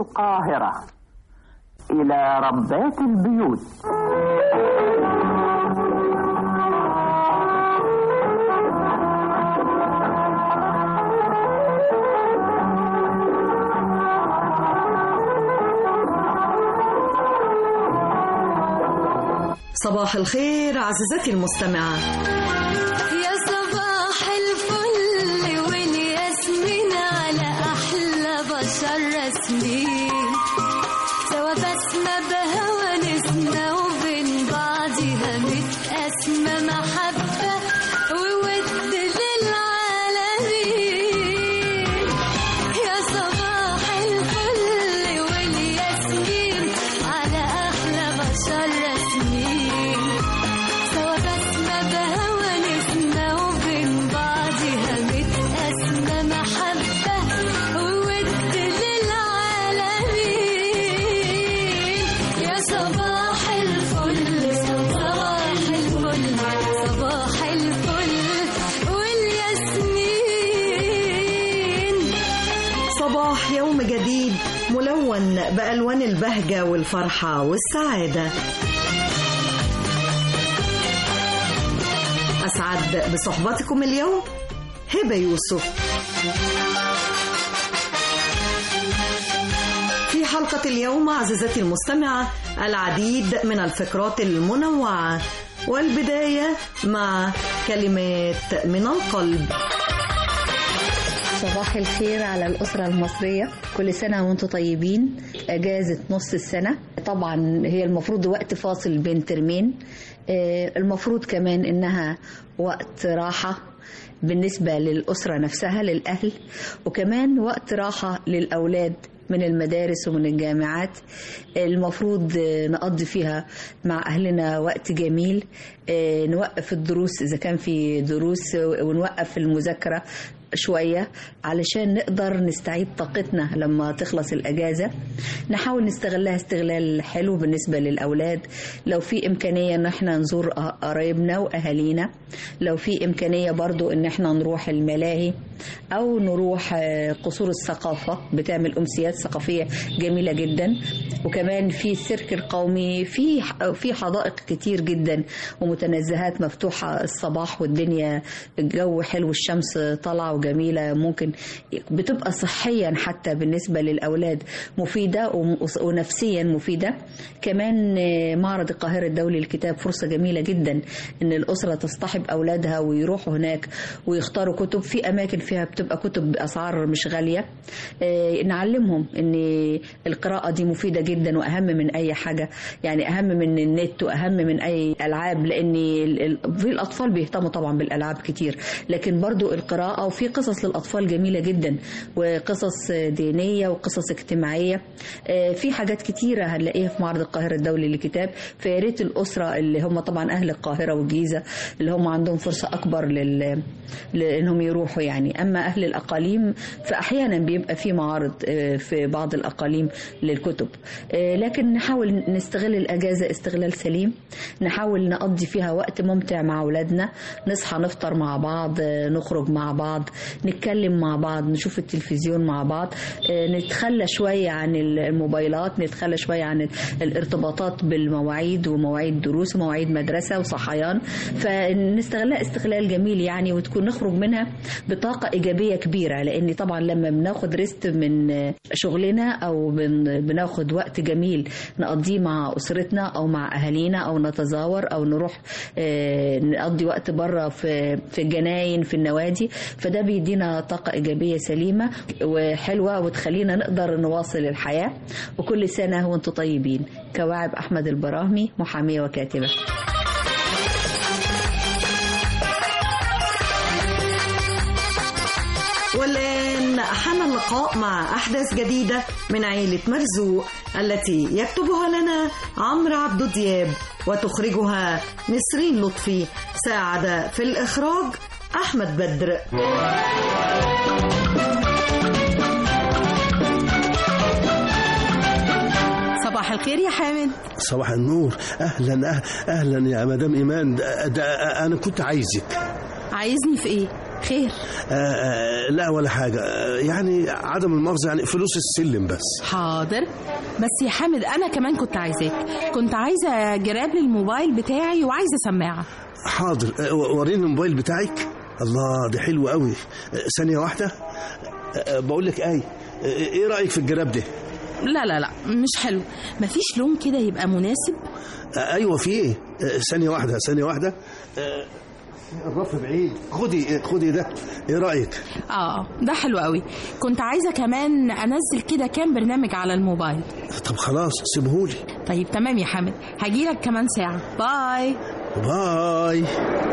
القاهرة إلى ربات البيوت صباح الخير عزيزتي المستمعة يا صباح الفل والياسمين على أحلى بشر رسمين سوا بسمة بهوى نسمة وبين بعضها متقاسمة محبة وود للعالمين يا صباح الفل والياسمين على أحلى بشر رسمين سوا بسمة بهوى نسمة وبين بعضها متقاسمة محبة وود للعالمين يا صباح الفل صباح الفل صباح الفل والياسمين صباح يوم جديد ملون بألوان البهجة والفرحة والسعادة أسعد بصحبتكم اليوم هبة يوسف في حلقة اليوم عزيزتي المستمعة العديد من الفقرات المنوعة والبداية مع كلمات من القلب صباح الخير على الأسرة المصرية كل سنة وانتم طيبين أجازة نص السنة طبعا هي المفروض وقت فاصل بين ترمين آه، المفروض كمان إنها وقت راحة بالنسبة للأسرة نفسها للأهل وكمان وقت راحة للأولاد من المدارس ومن الجامعات المفروض آه، نقضي فيها مع أهلنا وقت جميل آه، نوقف الدروس إذا كان في دروس ونوقف المذاكرة شوية علشان نقدر نستعيد طاقتنا لما تخلص الأجازة نحاول نستغلها استغلال حلو بالنسبة للأولاد لو في إمكانية إن احنا نزور قرايبنا وأهالينا لو في إمكانية برضو إن احنا نروح الملاهي أو نروح آه، قصور الثقافة بتعمل أمسيات ثقافية جميلة جدا وكمان في السيرك القومي في في حدائق كتير جدا ومتنزهات مفتوحة الصباح والدنيا الجو حلو الشمس طالعة وجميلة ممكن بتبقى صحيا حتى بالنسبة للأولاد مفيدة وم- ونفسيا مفيدة كمان آه، معرض القاهرة الدولي للكتاب فرصة جميلة جدا إن الأسرة تصطحب أولادها ويروحوا هناك ويختاروا كتب في أماكن فيها بتبقى كتب بأسعار مش غالية آه، نعلمهم إن القراءة دي مفيدة جدا وأهم من أي حاجة يعني أهم من النت وأهم من أي ألعاب لأن ال- ال- في الأطفال بيهتموا طبعا بالألعاب كتير لكن برضو القراءة وفي قصص للأطفال جميلة جدا وقصص دينية وقصص اجتماعية آه، في حاجات كتيرة هنلاقيها في معرض القاهرة الدولي للكتاب فيا ريت الأسرة اللي هم طبعا أهل القاهرة والجيزة اللي هم عندهم فرصة أكبر لل... لأنهم يروحوا يعني أما أهل الأقاليم فأحيانا بيبقى في معارض آه، في بعض الأقاليم للكتب آه، لكن نحاول نستغل الأجازة استغلال سليم نحاول نقضي فيها وقت ممتع مع أولادنا نصحى نفطر مع بعض آه، نخرج مع بعض نتكلم مع بعض نشوف التلفزيون مع بعض آه، نتخلى شوية عن الموبايلات نتخلى شوية عن الارتباطات بالمواعيد ومواعيد دروس ومواعيد مدرسة وصحيان فنستغلها استغلال جميل يعني وتكون نخرج منها بطاقة إيجابية كبيرة لأن طبعا لما بناخد ريست من آه، شغلنا أو بن- بناخد وقت جميل نقضيه مع أسرتنا أو مع أهالينا أو نتزاور أو نروح آه، نقضي وقت بره في في الجناين في النوادي فده بيدينا طاقة إيجابية سليمة وحلوة وتخلينا نقدر نواصل الحياة وكل سنة وانتم طيبين كواعب أحمد البراهمي محامية وكاتبة والآن حان اللقاء مع أحداث جديدة من عيلة مرزوق التي يكتبها لنا عمرو عبد دياب وتخرجها نسرين لطفي ساعد في الإخراج أحمد بدر صباح الخير يا حامد صباح النور اهلا أه- اهلا يا مدام ايمان ده, ده انا كنت عايزك عايزني في ايه خير آه آه لا ولا حاجة آه يعني عدم المؤاخذة يعني فلوس السلم بس حاضر بس يا حامد انا كمان كنت عايزاك كنت عايزه جراب للموبايل بتاعي وعايزه سماعه حاضر آه وريني الموبايل بتاعك الله ده حلو قوي آه ثانية واحدة آه بقول لك اي آه ايه رأيك في الجراب ده لا لا لا مش حلو مفيش لون كده يبقى مناسب آه ايوه في ايه آه ثانية واحدة ثانية واحدة آه الرف بعيد خدي خدي ده ايه رأيك اه ده حلو قوي كنت عايزه كمان انزل كده كام برنامج على الموبايل طب خلاص سيبهولي طيب تمام يا حامد هجيلك كمان ساعه باي باي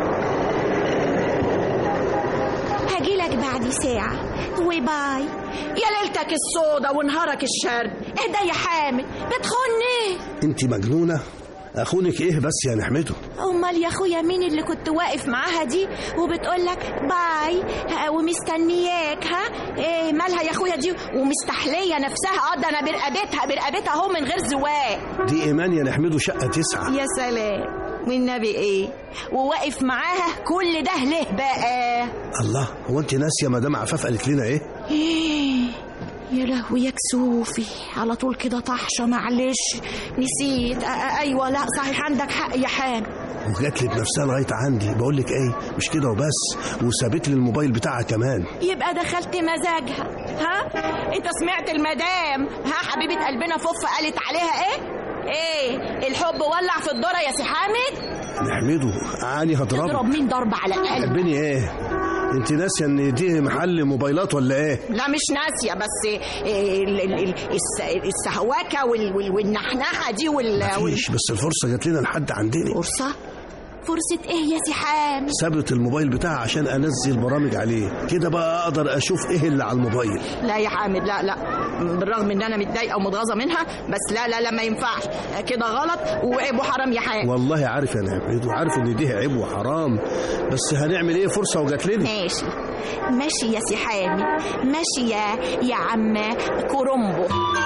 هجيلك بعد ساعة وباي يا ليلتك السودا ونهارك الشرد اهدى يا حامد بتخوني انت مجنونة اخونك ايه بس يا نحمده امال يا اخويا مين اللي كنت واقف معاها دي وبتقول لك باي ها، ومستنياك ها ايه مالها يا اخويا دي ومستحليه نفسها اه ده انا برقبتها برقبتها اهو من غير زواق دي ايمان يا نحمده شقة تسعة يا سلام والنبي ايه وواقف معاها كل ده ليه بقى الله هو انت ناسية مدام عفاف قالت لنا ايه إيه، يا لهوي يا كسوفي على طول كده طحشه معلش نسيت آه، آه، ايوه لا صحيح عندك حق يا حام وجات لي بنفسها لغايه عندي بقول لك ايه مش كده وبس وسابت لي الموبايل بتاعها كمان يبقى دخلت مزاجها ها انت سمعت المدام ها حبيبه قلبنا فوف قالت عليها ايه ايه الحب ولع في الذره يا سي حامد نحمده عاني تضرب هضربك مين ضرب على القلب قلبني ايه انت ناسيه ان دي محل موبايلات ولا ايه لا مش ناسيه بس إيه ال- ال- ال- الس- السهواكه وال- وال- والنحنحه دي وال وال- مفيش بس الفرصه جات لنا لحد عندنا فرصه فرصه ايه يا سي حامد سابت الموبايل بتاعها عشان انزل برامج عليه كده بقى اقدر اشوف ايه اللي على الموبايل لا يا حامد لا لا بالرغم ان انا متضايقه ومتغاظه منها بس لا لا لا ما ينفعش كده غلط وعيب وحرام يا حامد والله عارف يا نحمده عارف ان دي عيب وحرام بس هنعمل ايه فرصه وجات لنا ماشي ماشي يا سي حامد ماشي يا يا عم كرومبو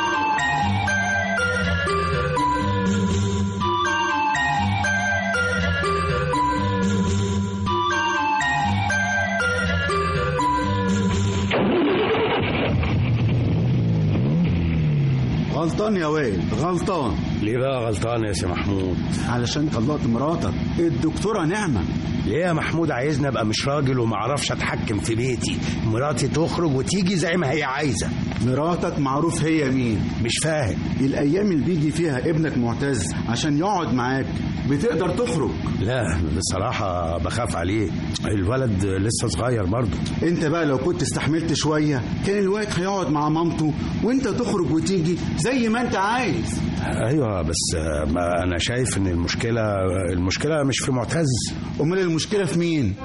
غلطان يا وائل غلطان ليه بقى غلطان يا سي محمود علشان طلقت مراتك الدكتورة نعمة ليه يا محمود عايزني ابقى مش راجل وما اعرفش اتحكم في بيتي مراتي تخرج وتيجي زي ما هي عايزه مراتك معروف هي مين مش فاهم الأيام اللي بيجي فيها ابنك معتز عشان يقعد معاك بتقدر تخرج لا بصراحة بخاف عليه الولد لسه صغير برضه انت بقى لو كنت استحملت شوية كان الواد هيقعد مع مامته وانت تخرج وتيجي زي ما انت عايز ايوه بس ما انا شايف ان المشكلة المشكلة مش في معتز امال المشكلة في مين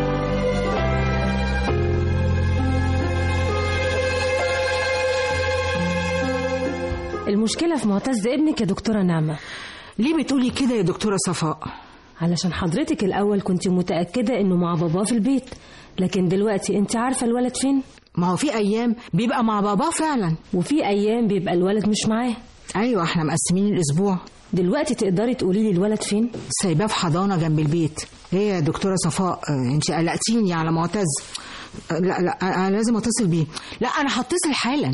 المشكلة في معتز ابنك يا دكتورة نعمة ليه بتقولي كده يا دكتورة صفاء علشان حضرتك الأول كنت متأكدة إنه مع باباه في البيت لكن دلوقتي أنت عارفة الولد فين ما هو في ايام بيبقى مع باباه فعلا وفي أيام بيبقى الولد مش معاه ايوه احنا مقسمين الاسبوع دلوقتي تقدري تقولي لي الولد فين سايباه في حضانه جنب البيت ايه يا دكتوره صفاء آه، انت قلقتيني على معتز آه، لا لا انا لازم اتصل بيه لا انا هتصل حالا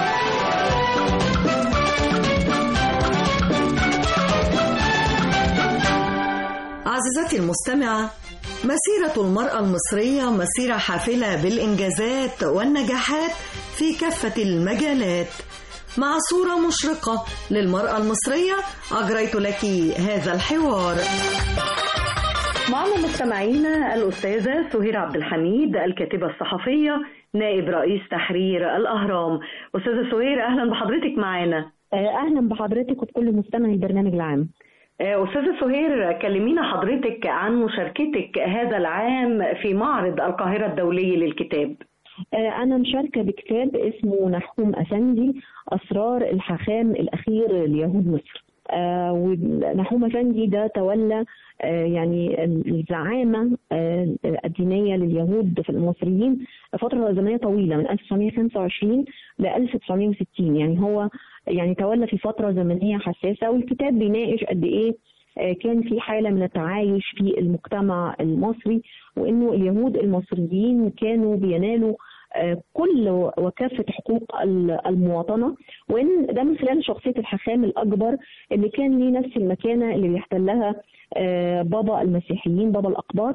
عزيزتي المستمعة مسيرة المرأة المصرية مسيرة حافلة بالإنجازات والنجاحات في كافة المجالات مع صورة مشرقة للمرأة المصرية أجريت لك هذا الحوار معنا مستمعينا الأستاذة سهير عبد الحميد الكاتبة الصحفية نائب رئيس تحرير الأهرام أستاذة سهير أهلا بحضرتك معانا اهلا بحضرتك وبكل مستمعي البرنامج العام أستاذة سهير كلمينا حضرتك عن مشاركتك هذا العام في معرض القاهرة الدولي للكتاب أنا مشاركة بكتاب اسمه نحوم أفندي أسرار الحاخام الأخير ليهود مصر آه ونحوم أفندي ده تولى آه يعني الزعامة آه الدينية لليهود في المصريين فترة زمنية طويلة من 1925 ل 1960 يعني هو يعني تولى في فترة زمنية حساسة والكتاب بيناقش قد إيه آه، كان في حالة من التعايش في المجتمع المصري وإنه اليهود المصريين كانوا بينالوا آه، كل وكافة حقوق ال- المواطنة وإن ده من خلال شخصية الحاخام الأكبر اللي كان ليه نفس المكانة اللي بيحتلها آه، بابا المسيحيين بابا الأقباط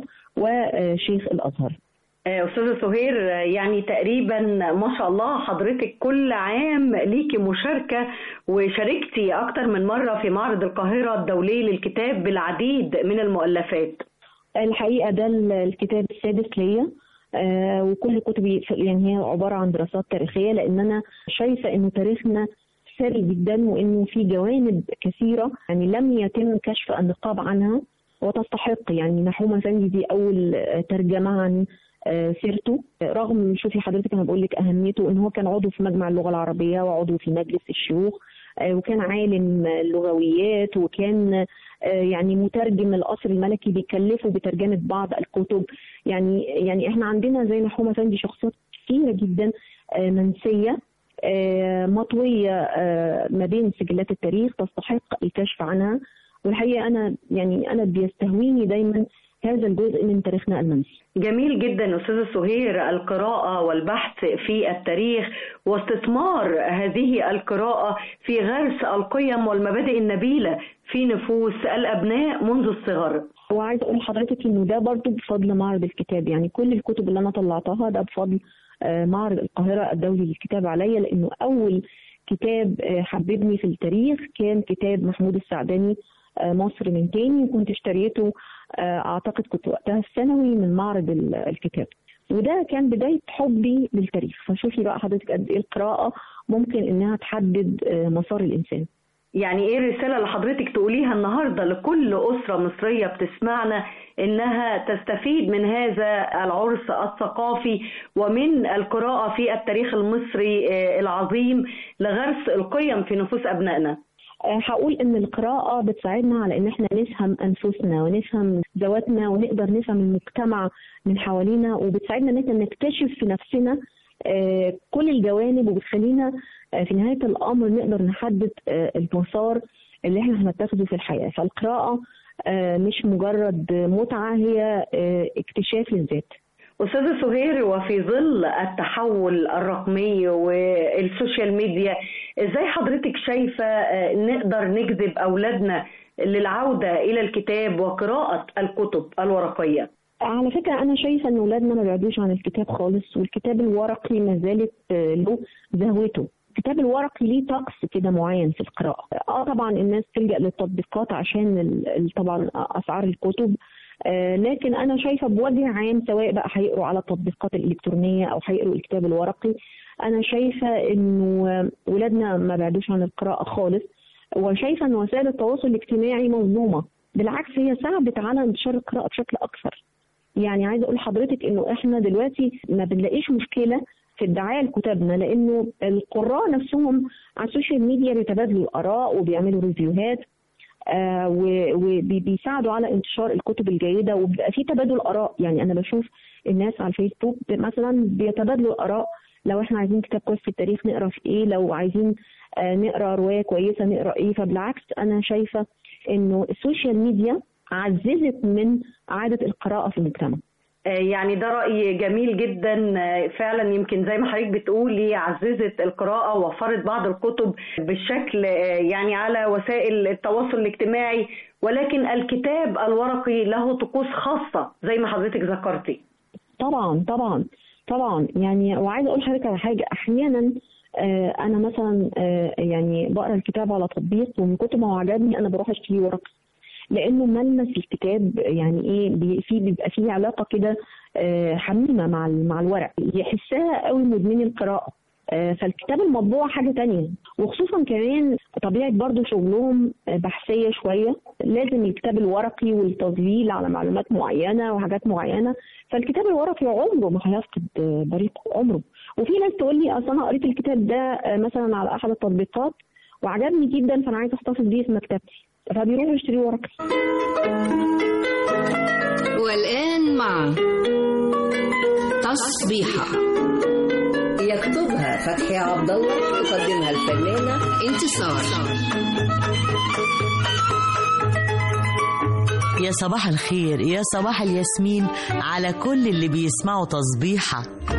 وشيخ الأزهر آه، أستاذة سهير آه، يعني تقريبا ما شاء الله حضرتك كل عام ليكي مشاركة وشاركتي أكتر من مرة في معرض القاهرة الدولي للكتاب بالعديد من المؤلفات الحقيقة ده ال- الكتاب السادس ليا آه، وكل كتبي ف- يعني هي عبارة عن دراسات تاريخية لأن أنا شايفة إنه تاريخنا ثري جدا وإنه في جوانب كثيرة يعني لم يتم كشف النقاب عنها وتستحق يعني نحومة فندي دي أول آه، ترجمة عن آه، سيرته رغم شوفي حضرتك انا بقول لك اهميته ان هو كان عضو في مجمع اللغه العربيه وعضو في مجلس الشيوخ آه، وكان عالم اللغويات وكان آه، يعني مترجم القصر الملكي بيكلفه بترجمه بعض الكتب يعني يعني احنا عندنا زي نحومه فندي شخصيات كثيره جدا آه، منسيه آه، مطويه آه، ما بين سجلات التاريخ تستحق الكشف عنها والحقيقه انا يعني انا بيستهويني دايما هذا الجزء من تاريخنا المنسي جميل جدا أستاذة سهير القراءة والبحث في التاريخ واستثمار هذه القراءة في غرس القيم والمبادئ النبيلة في نفوس الأبناء منذ الصغر وعايزه اقول لحضرتك انه ده برضو بفضل معرض الكتاب يعني كل الكتب اللي انا طلعتها ده بفضل آه، معرض القاهره الدولي للكتاب عليا لانه اول كتاب آه، حببني في التاريخ كان كتاب محمود السعداني آه، مصر من تاني وكنت اشتريته آه، اعتقد كنت وقتها في ثانوي من معرض ال- الكتاب وده كان بدايه حبي للتاريخ فشوفي بقى حضرتك قد ايه القراءه ممكن انها تحدد آه، مسار الانسان يعني ايه الرسالة اللي حضرتك تقوليها النهاردة لكل أسرة مصرية بتسمعنا إنها تستفيد من هذا العرس الثقافي ومن القراءة في التاريخ المصري آه، العظيم لغرس القيم في نفوس أبنائنا آه، هقول ان القراءة بتساعدنا على ان احنا نفهم انفسنا ونفهم ذواتنا ونقدر نفهم المجتمع من حوالينا وبتساعدنا ان احنا نكتشف في نفسنا آه، كل الجوانب وبتخلينا آه، في نهاية الامر نقدر نحدد آه، المسار اللي احنا هنتخذه في الحياة فالقراءة آه، مش مجرد متعة هي آه، اكتشاف للذات أستاذة سهير وفي ظل التحول الرقمي والسوشيال ميديا إزاي حضرتك شايفة آه، نقدر نجذب أولادنا للعودة إلى الكتاب وقراءة الكتب الورقية على فكرة أنا شايفة إن ولادنا ما بيعدوش عن الكتاب خالص والكتاب الورقي ما زالت آه، له زهوته الكتاب الورقي ليه طقس كده معين في القراءة اه طبعا الناس تلجأ للتطبيقات عشان ال- ال- طبعا أسعار الكتب آه، لكن أنا شايفة بوجه عام سواء بقى هيقروا على التطبيقات الإلكترونية أو هيقروا الكتاب الورقي أنا شايفة إنه آه، ولادنا ما بعدوش عن القراءة خالص وشايفة إن وسائل التواصل الاجتماعي مظلومة بالعكس هي ساعدت على انتشار القراءة بشكل أكثر يعني عايزه اقول لحضرتك انه احنا دلوقتي ما بنلاقيش مشكله في الدعايه لكتابنا لانه القراء نفسهم على السوشيال ميديا بيتبادلوا الاراء وبيعملوا ريفيوهات آه وبيساعدوا على انتشار الكتب الجيده وبيبقى في تبادل اراء يعني انا بشوف الناس على الفيسبوك مثلا بيتبادلوا الاراء لو احنا عايزين كتاب كويس في التاريخ نقرا في ايه لو عايزين آه نقرا روايه كويسه نقرا ايه فبالعكس انا شايفه انه السوشيال ميديا عززت من عاده القراءه في المجتمع آه، يعني ده رأي جميل جدا آه، فعلا يمكن زي ما حضرتك بتقولي عززت القراءة ووفرت بعض الكتب بالشكل آه، يعني على وسائل التواصل الاجتماعي ولكن الكتاب الورقي له طقوس خاصة زي ما حضرتك ذكرتي طبعا طبعا طبعا يعني وعايزه اقول لحضرتك على حاجه احيانا آه، انا مثلا آه، يعني بقرا الكتاب على تطبيق ومن كتر ما هو عجبني انا بروح اشتريه ورقي لانه ملمس الكتاب يعني ايه بي- في بيبقى فيه علاقه كده آه، حميمه مع ال- مع الورق يحسها قوي مدمني القراءه آه، فالكتاب المطبوع حاجة تانية وخصوصا كمان طبيعة برضو شغلهم آه، بحثية شوية لازم الكتاب الورقي والتظليل على معلومات معينة وحاجات معينة فالكتاب الورقي عمره ما هيفقد آه، بريقه عمره وفي ناس تقول لي اصل انا قريت الكتاب ده آه، مثلا على احد التطبيقات وعجبني جدا فانا عايزه احتفظ بيه في مكتبتي فبيروحوا يشتريه ورقي والآن مع تصبيحة يكتبها فتحي عبد الله تقدمها الفنانة انتصار يا صباح الخير يا صباح الياسمين على كل اللي بيسمعوا تصبيحة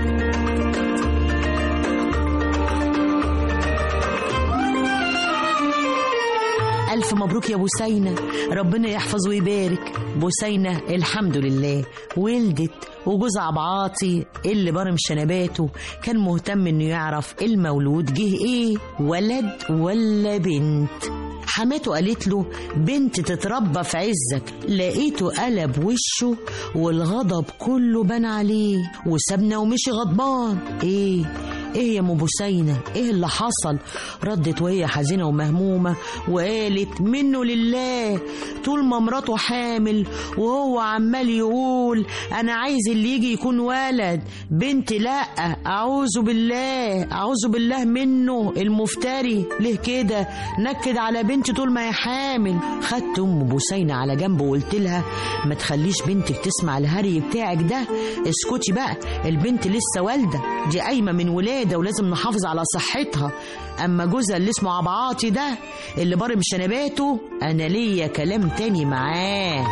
ألف مبروك يا بوسينة ربنا يحفظ ويبارك بوسينة الحمد لله ولدت وجوز عبعاطي اللي برم شنباته كان مهتم انه يعرف المولود جه ايه ولد ولا بنت حماته قالت له بنت تتربى في عزك لقيته قلب وشه والغضب كله بان عليه وسابنا ومشي غضبان ايه ايه يا ام بوسينه ايه اللي حصل ردت وهي حزينه ومهمومه وقالت منه لله طول ما مراته حامل وهو عمال يقول انا عايز اللي يجي يكون ولد بنت لا اعوذ بالله اعوذ بالله منه المفتري ليه كده نكد على بنتي طول ما هي حامل خدت ام بوسينه على جنب وقلت لها ما تخليش بنتك تسمع الهري بتاعك ده اسكتي بقى البنت لسه والده دي قايمه من ولاده ولازم نحافظ على صحتها اما جوزها اللي اسمه عبعاطي ده اللي برم شنباته انا ليا كلام تاني معاه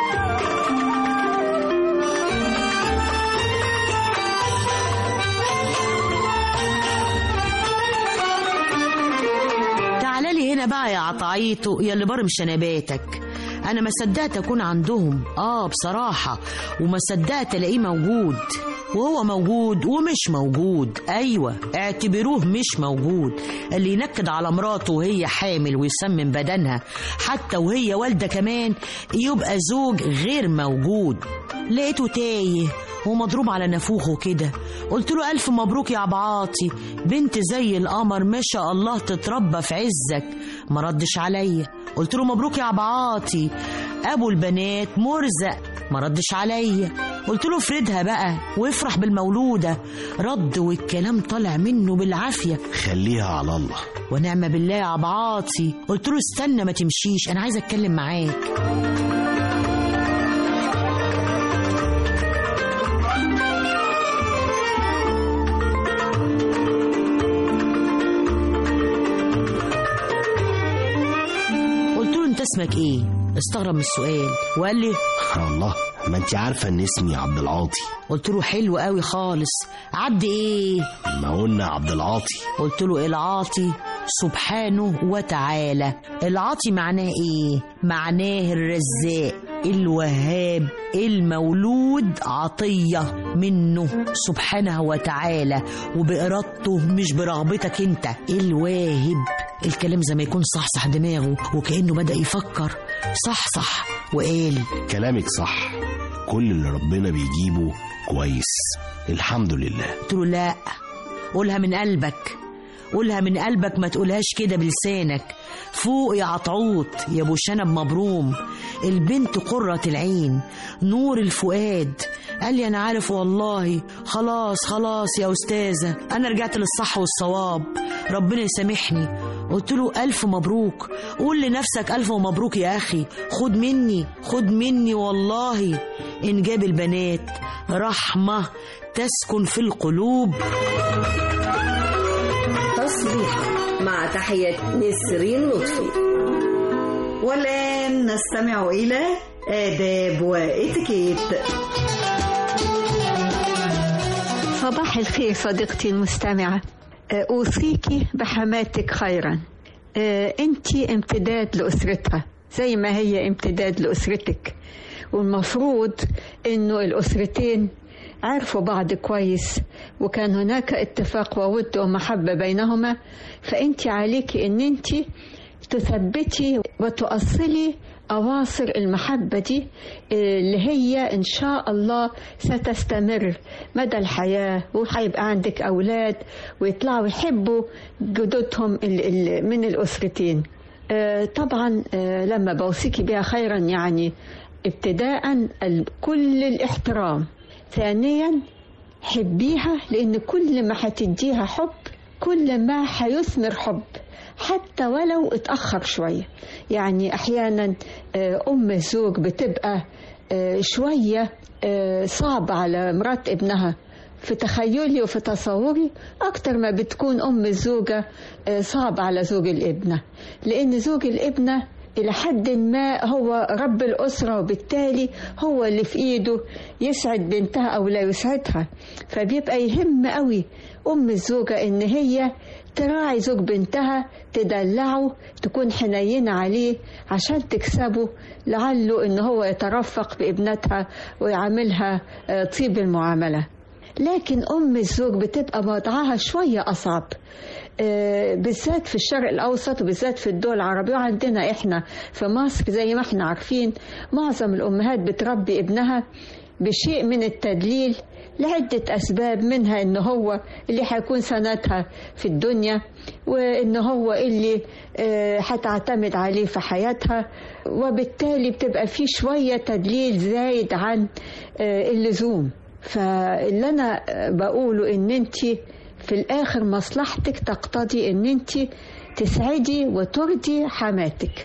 تعالى لي هنا بقى يا عطايته يا اللي برم شنباتك انا ما صدقت اكون عندهم اه بصراحه وما صدقت الاقيه موجود وهو موجود ومش موجود ايوه اعتبروه مش موجود اللي ينكد على مراته وهي حامل ويسمم بدنها حتى وهي والده كمان يبقى زوج غير موجود لقيته تايه ومضروب على نافوخه كده قلت له ألف مبروك يا عبعاطي بنت زي القمر ما شاء الله تتربى في عزك ما ردش عليا قلت له مبروك يا عبعاطي أبو البنات مرزق ما ردش عليا قلت له افردها بقى وافرح بالمولودة رد والكلام طالع منه بالعافية خليها على الله ونعم بالله يا عبعاطي قلت له استنى ما تمشيش أنا عايز أتكلم معاك قلت له انت اسمك ايه استغرب من السؤال وقال لي الله ما انت عارفه ان اسمي عبد العاطي قلت له حلو قوي خالص عبد ايه ما قلنا عبد العاطي قلت له العاطي سبحانه وتعالى العاطي معناه ايه معناه الرزاق الوهاب المولود عطية منه سبحانه وتعالى وبإرادته مش برغبتك انت الواهب الكلام زي ما يكون صحصح دماغه وكأنه بدأ يفكر صحصح وقال كلامك صح كل اللي ربنا بيجيبه كويس الحمد لله قلت له لا قولها من قلبك قولها من قلبك ما تقولهاش كده بلسانك فوق يا عطعوط يا ابو شنب مبروم البنت قرة العين نور الفؤاد قال لي انا عارف والله خلاص خلاص يا استاذة انا رجعت للصح والصواب ربنا يسامحني قلت له ألف مبروك قول لنفسك ألف مبروك يا أخي خد مني خد مني والله إنجاب البنات رحمة تسكن في القلوب تصبيح مع تحية نسرين لطفي والآن نستمع إلى آداب وإتيكيت صباح الخير صديقتي المستمعة أوصيك بحماتك خيرا أنت امتداد لأسرتها زي ما هي امتداد لأسرتك والمفروض أنه الأسرتين عرفوا بعض كويس وكان هناك اتفاق وود ومحبة بينهما فأنت عليك أن أنت تثبتي وتؤصلي أواصر المحبة دي اللي هي إن شاء الله ستستمر مدى الحياة وهيبقى عندك أولاد ويطلعوا يحبوا جدودهم من الأسرتين طبعا لما بوصيكي بها خيرا يعني ابتداء كل الاحترام ثانيا حبيها لأن كل ما هتديها حب كل ما هيثمر حب حتى ولو اتأخر شوية يعني أحيانا أم الزوج بتبقى شوية صعبة على مرات ابنها في تخيلي وفي تصوري أكتر ما بتكون أم الزوجة صعبة على زوج الابنة لأن زوج الابنة إلى حد ما هو رب الأسرة وبالتالي هو اللي في إيده يسعد بنتها أو لا يسعدها فبيبقى يهم قوي أم الزوجة إن هي تراعي زوج بنتها تدلعه تكون حنينة عليه عشان تكسبه لعله إن هو يترفق بابنتها ويعاملها آه، طيب المعاملة لكن أم الزوج بتبقى وضعها شوية أصعب آه، بالذات في الشرق الأوسط وبالذات في الدول العربية وعندنا إحنا في مصر زي ما إحنا عارفين معظم الأمهات بتربي ابنها بشيء من التدليل لعدة أسباب منها إن هو اللي هيكون سندها في الدنيا وإن هو اللي آه، هتعتمد عليه في حياتها وبالتالي بتبقى في شوية تدليل زايد عن آه، اللزوم فاللي أنا بقوله إن أنت في الآخر مصلحتك تقتضي إن أنت تسعدي وترضي حماتك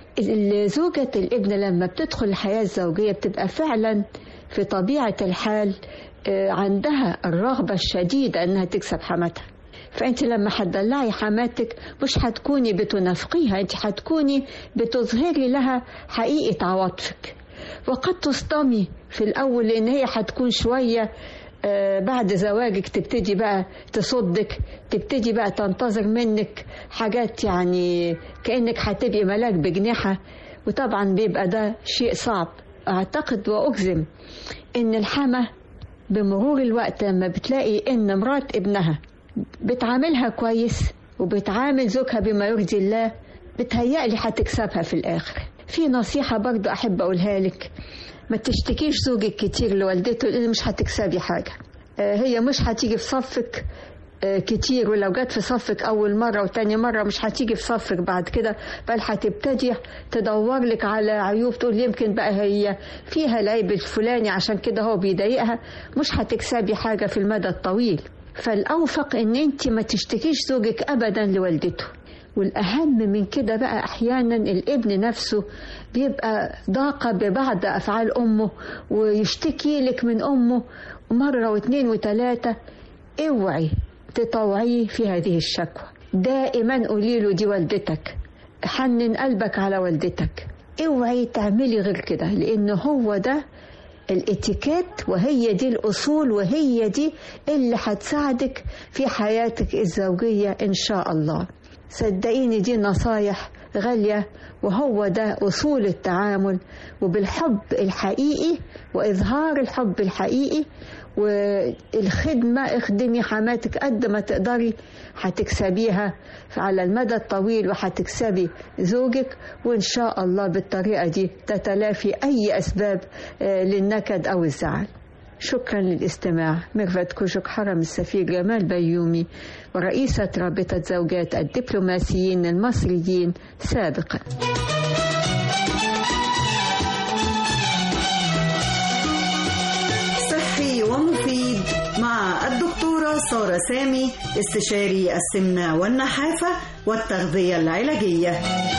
زوجة الابن لما بتدخل الحياة الزوجية بتبقى فعلا في طبيعة الحال آه، عندها الرغبة الشديدة إنها تكسب حماتها فأنت لما هتدلعي حماتك مش هتكوني بتنافقيها أنت هتكوني بتظهري لها حقيقة عواطفك وقد تصطمي في الأول لأن هي هتكون شوية آه، بعد زواجك تبتدي بقى تصدك تبتدي بقى تنتظر منك حاجات يعني كأنك هتبقي ملاك بجناحة وطبعا بيبقى ده شيء صعب أعتقد وأجزم إن الحما بمرور الوقت لما بتلاقي إن مرات ابنها بتعاملها كويس وبتعامل زوجها بما يرضي الله بتهيألي هتكسبها في الآخر في نصيحة برضو أحب أقولها لك ما تشتكيش زوجك كتير لوالدته لأن مش هتكسبي حاجة آه، هي مش هتيجي في صفك آه، كتير ولو جت في صفك أول مرة وتاني مرة مش هتيجي في صفك بعد كده بل هتبتدي تدور لك على عيوب تقول يمكن بقى هي فيها العيب الفلاني عشان كده هو بيضايقها مش هتكسبي حاجة في المدى الطويل فالأوفق إن أنت ما تشتكيش زوجك أبدا لوالدته والأهم من كده بقى أحيانا الابن نفسه بيبقى ضاق ببعض أفعال أمه ويشتكي لك من أمه مرة واثنين وثلاثة اوعي تطوعيه في هذه الشكوى دائما قولي له دي والدتك حنن قلبك على والدتك اوعي تعملي غير كده لأن هو ده الاتيكيت وهي دي الأصول وهي دي اللي هتساعدك في حياتك الزوجية إن شاء الله صدقيني دي نصايح غالية وهو ده أصول التعامل وبالحب الحقيقي وإظهار الحب الحقيقي والخدمة اخدمي حماتك قد ما تقدري هتكسبيها على المدى الطويل وهتكسبي زوجك وإن شاء الله بالطريقة دي تتلافي أي أسباب آه، للنكد أو الزعل شكرا للاستماع ميرفت كوجك حرم السفير جمال بيومي ورئيسة رابطة زوجات الدبلوماسيين المصريين سابقا صحي ومفيد مع الدكتورة سارة سامي استشاري السمنة والنحافة والتغذية العلاجية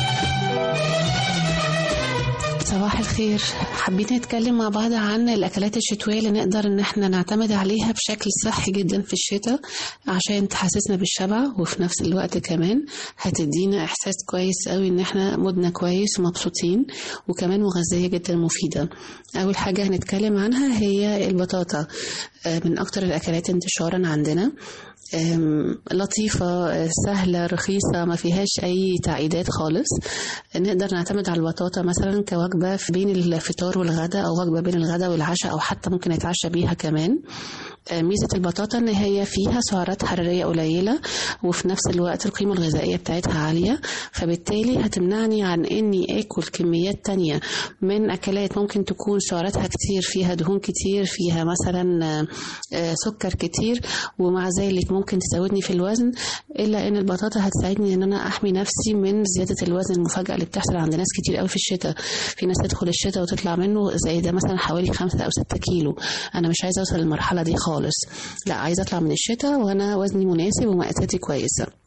صباح الخير حابين نتكلم مع بعض عن الأكلات الشتوية اللي نقدر إن احنا نعتمد عليها بشكل صحي جدا في الشتاء عشان تحسسنا بالشبع وفي نفس الوقت كمان هتدينا إحساس كويس قوي إن احنا مودنا كويس ومبسوطين وكمان مغذية جدا مفيدة أول حاجة هنتكلم عنها هي البطاطا آه، من أكتر الأكلات انتشارا عندنا أم، لطيفة آه، سهلة رخيصة ما فيهاش أي تعقيدات خالص نقدر نعتمد على البطاطا مثلا كوجبة في بين الفطار والغداء أو وجبة بين الغداء والعشاء أو حتى ممكن نتعشى بيها كمان آه، ميزة البطاطا إن هي فيها سعرات حرارية قليلة وفي نفس الوقت القيمة الغذائية بتاعتها عالية فبالتالي هتمنعني عن إني آكل كميات تانية من أكلات ممكن تكون سعراتها كتير فيها دهون كتير فيها مثلا آه، آه، سكر كتير ومع ذلك ممكن تزودني في الوزن إلا إن البطاطا هتساعدني إن أنا أحمي نفسي من زيادة الوزن المفاجئة اللي بتحصل عند ناس كتير قوي في الشتاء في ناس تدخل الشتاء وتطلع منه زي ده مثلا حوالي خمسة أو ستة كيلو أنا مش عايزة أوصل للمرحلة دي خالص لا عايزة أطلع من الشتاء وأنا وزني مناسب ومقاساتي كويسة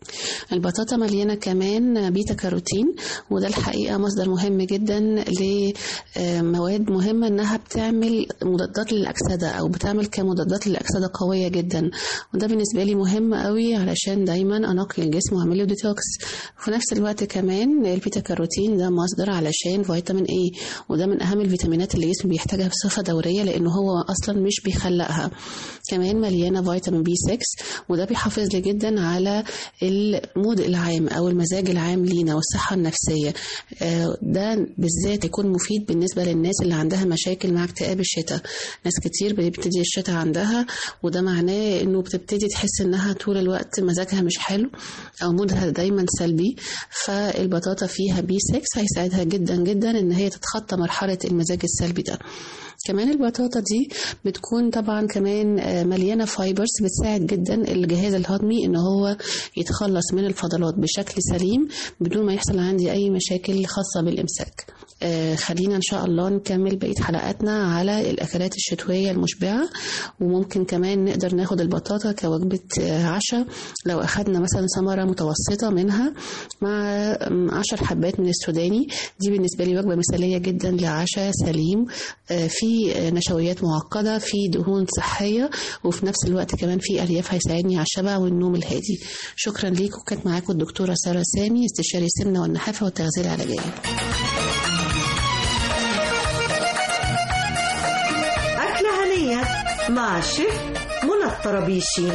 البطاطا مليانة كمان بيتا كاروتين وده الحقيقة مصدر مهم جدا لمواد مهمة انها بتعمل مضادات للأكسدة او بتعمل كمضادات للأكسدة قوية جدا وده بالنسبة لي مهم قوي علشان دايما انقي الجسم واعمل له ديتوكس وفي نفس الوقت كمان البيتا كاروتين ده مصدر علشان فيتامين اي وده من اهم الفيتامينات اللي الجسم بيحتاجها بصفة دورية لانه هو اصلا مش بيخلقها كمان مليانة فيتامين بي 6 وده بيحافظ لي جدا على المود العام او المزاج العام لينا والصحه النفسيه آه، ده بالذات يكون مفيد بالنسبه للناس اللي عندها مشاكل مع اكتئاب الشتاء ناس كتير بتبتدي الشتاء عندها وده معناه انه بتبتدي تحس انها طول الوقت مزاجها مش حلو او مودها دايما سلبي فالبطاطا فيها بي 6 هيساعدها جدا جدا ان هي تتخطى مرحله المزاج السلبي ده كمان البطاطا دي بتكون طبعا كمان آه، مليانه فايبرز بتساعد جدا الجهاز الهضمي ان هو يتخلص من الفضلات بشكل سليم بدون ما يحصل عندي اي مشاكل خاصه بالامساك آه، خلينا ان شاء الله نكمل بقيه حلقاتنا على الاكلات الشتويه المشبعه وممكن كمان نقدر ناخد البطاطا كوجبه آه، عشاء لو اخدنا مثلا ثمره متوسطه منها مع آم، عشر حبات من السوداني دي بالنسبه لي وجبه مثاليه جدا لعشاء سليم آه، في آه، نشويات معقده في دهون صحيه وفي نفس الوقت كمان في الياف هيساعدني على الشبع والنوم الهادي شكرا ليكم كانت معاكم الدكتوره ساره سامي استشاري السمنه والنحافه والتغذيه العلاجيه أكلة هنية مع الشيف منى الطرابيشي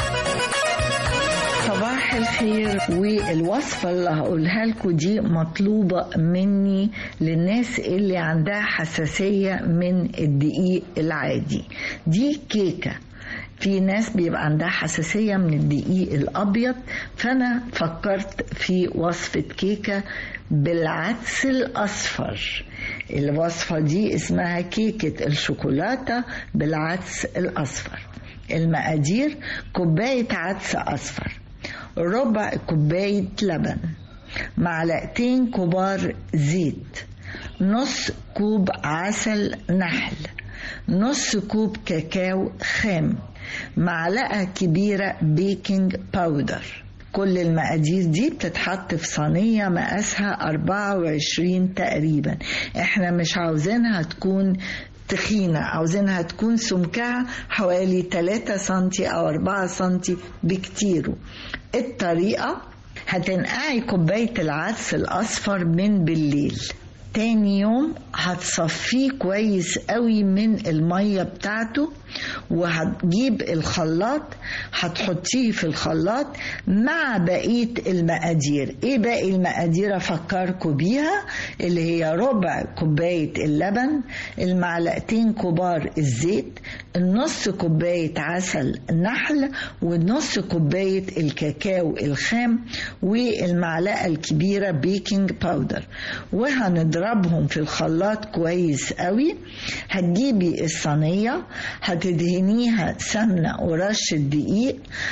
صباح الخير والوصفة اللي هقولها لكم دي مطلوبة مني للناس اللي عندها حساسية من الدقيق العادي دي كيكة في ناس بيبقى عندها حساسية من الدقيق الأبيض فأنا فكرت في وصفة كيكة بالعدس الأصفر الوصفة دي اسمها كيكة الشوكولاتة بالعدس الأصفر المقادير كوباية عدس أصفر ربع كوباية لبن معلقتين كبار زيت نص كوب عسل نحل نص كوب كاكاو خام معلقة كبيرة بيكنج باودر كل المقادير دي بتتحط في صينية مقاسها 24 تقريبا احنا مش عاوزينها تكون تخينة عاوزينها تكون سمكها حوالي 3 سنتي أو 4 سنتي بكتيره الطريقة هتنقعي كوباية العدس الأصفر من بالليل تاني يوم هتصفيه كويس قوي من المية بتاعته وهتجيب الخلاط هتحطيه في الخلاط مع بقية المقادير ايه باقي المقادير افكركم بيها اللي هي ربع كوباية اللبن المعلقتين كبار الزيت النص كوباية عسل نحل والنص كوباية الكاكاو الخام والمعلقة الكبيرة بيكنج باودر وهنضربهم في الخلاط كويس قوي هتجيبي الصينية هتدهنيها سمنة ورشة دقيق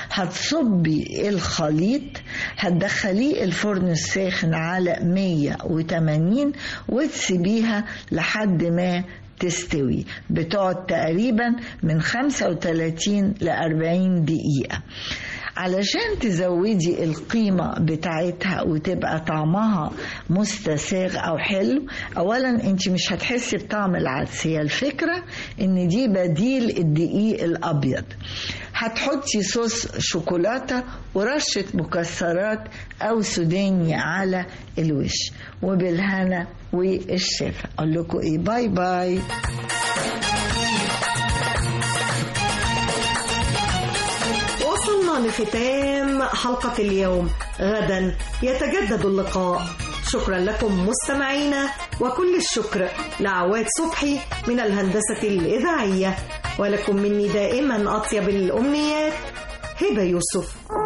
هتصبي الخليط هتدخليه الفرن الساخن على 180 وتسيبيها لحد ما تستوي بتقعد تقريبا من 35 ل 40 دقيقة علشان تزودي القيمة بتاعتها وتبقى طعمها مستساغ أو حلو أولا أنت مش هتحسي بطعم العدس هي الفكرة أن دي بديل الدقيق الأبيض هتحطي صوص شوكولاتة ورشة مكسرات أو سوداني على الوش وبالهنا والشفا أقول لكم إيه باي باي وصلنا لختام حلقة اليوم غدا يتجدد اللقاء شكرا لكم مستمعينا وكل الشكر لعواد صبحي من الهندسة الإذاعية ولكم مني دائما أطيب الأمنيات هبة يوسف